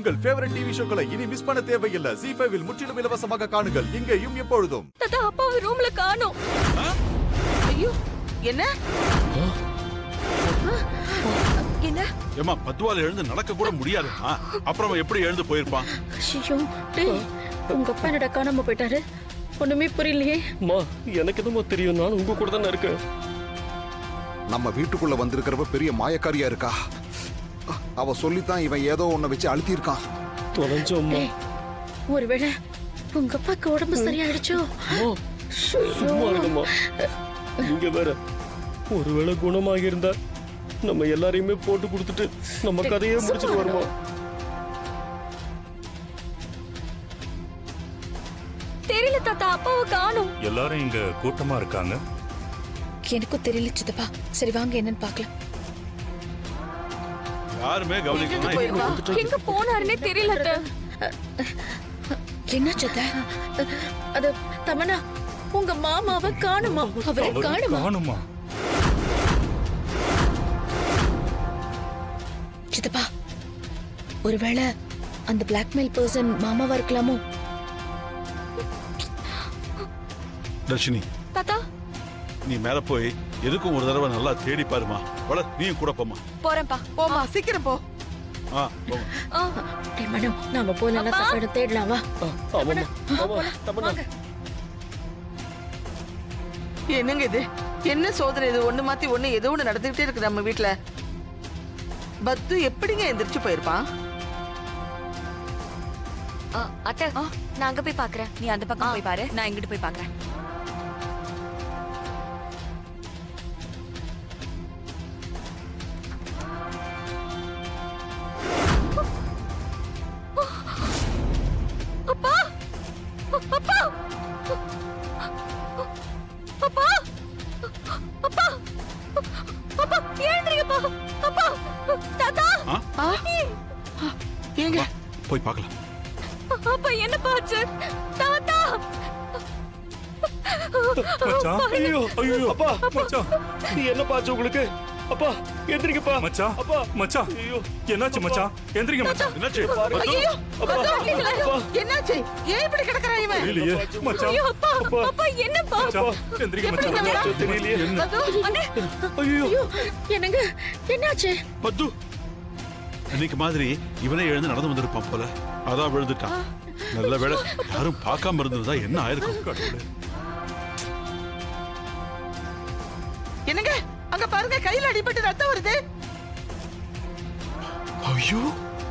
உங்கள் favourite TV ஷோக்களை இனி miss பண்ண தேவையில்லை ஜி ஃபைவில் முற்றிலும் இலவசமாக காணுங்கள் இங்கேயும் எப்பொழுதும் தாத்தா அப்பாவை ரூம்ல காணோம் ஐயோ என்ன என்ன ஏமா பத்வால எழுந்து நடக்க கூட முடியாதுமா அப்புறம் அவன் எப்படி எழுந்து போயிருப்பான் ஐயோ டேய் உங்க அப்பா என்னடா காணாம போயிட்டாரு ஒண்ணுமே புரியலையே அம்மா எனக்கு என்னமோ தெரியும் நான் உங்க கூட தானே இருக்கேன் நம்ம வீட்டுக்குள்ள வந்திருக்கிறவ பெரிய மாயக்காரியா இருக்கா அவ சொல்லித்தான் இவன் ஏதோ ஒன்ன வச்சு அழுத்தியிருக்கான் தொலைஞ்சோம்மா டேய் ஒருவேளை உங்க அப்பாக்கு உடம்பு சரியாயிடுச்சோ அம்மா சும்மா இருங்கம்மா நீங்க வேற ஒருவேளை குணமாக இருந்தா நம்ம எல்லாரையுமே போட்டு கொடுத்துட்டு நம்ம கதையே முடிச்சிட்டு வருமா தெரியல தாத்தா அப்பாவை காணோம் எல்லாரும் இங்க கூட்டமா இருக்காங்க எனக்கும் தெரியல சித்தப்பா சரி வாங்க என்னன்னு பார்க்கலாம் யாருமே எங்க கவனிக்கலாம் போயிருப்பா எங்க போனாருன்னே தெரியல அத்தை. என்ன சித்த அது தமனா உங்க மாமாவை காணுமா அவரை அவரை காணுமா காணுமா சித்தப்பா ஒருவேளை அந்த பிளாக்மெயில் பர்சன் மாமாவா இருக்கலாமோ தர்ஷினி தாத்தா நீ மேல போய் எதுக்கும் ஒரு தடவை நல்லா தேடி பாருமா வள நீயும் கூட போமா போறேன்ப்பா போமா சீக்கிரம் போ ஆ போமா ஆ, டேய் மனு நாம போய் நல்லா தப்பாடு தேடலாம் வா ஆமாம்மா ஆமா தமன்னா என்னங்க இது என்ன சோதனை இது ஒண்ணு மாத்தி ஒண்ணு ஏதோ ஒண்ணு நடந்துகிட்டே இருக்கு நம்ம வீட்ல பத்து எப்படிங்க எந்திரிச்சு போயிருப்பான் ஆ, அத்தை நான் அங்க போய் பாக்குறேன் நீ அந்த பக்கம் போய் பாரு நான் இங்கிட்டு போய் பாக்குறேன் அப்பா அப்பா அப்பா அப்பா அப்பா எழுந்திரிங்கப்பா அப்பா தாத்தா ஆ? ஏங்க வா, போய் பார்க்கலாம் அப்பா என்ன பாச்சு தாத்தா மச்சான் ஐயோ ஐயோ அப்பா மச்சான் என்ன பாச்சு உங்களுக்கு அப்பா எந்திரிங்கப்பா மச்சான் அப்பா மச்சான் ஐயோ என்னாச்சு மச்சான் எந்திரிங்க மச்சான் என்னாச்சு ஐயோ அப்பா அப்பா என்னாச்சு ஏன் இப்படி கிடக்குறான் இவன் தெரியலையே மச்சான் ஐயோ அப்பா அப்பா என்னப்பா மச்சான் எந்திரிங்க மச்சான் என்னாச்சோ தெரியலையே பத்து, ஐயோ ஐயோ என்னங்க என்னாச்சு பத்து அன்னைக்கு மாதிரி இவனே எழுந்து நடந்து வந்திருப்பான் போல அதான் விழுந்துட்டான் நல்ல வேளை யாரும் பார்க்காம இருந்திருந்தா என்ன ஆயிருக்கும் கடவுளே என்னங்க அங்க பாருங்க கையில அடிபட்டு ரத்தம் வருது ஐயோ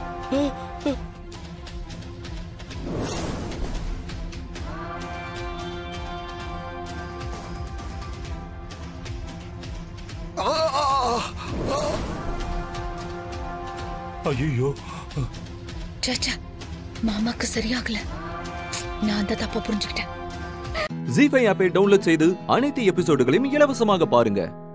ஆ, ஆ, ஆ. ஐயோ சாச்சா மாமாக்கு சரியாகல நான் அந்த தப்பா புரிஞ்சுக்கிட்டேன் ஜி ஃபைவ் ஆப்பை டவுன்லோட் செய்து அனைத்து எபிசோடுகளையும் இலவசமாக பாருங்க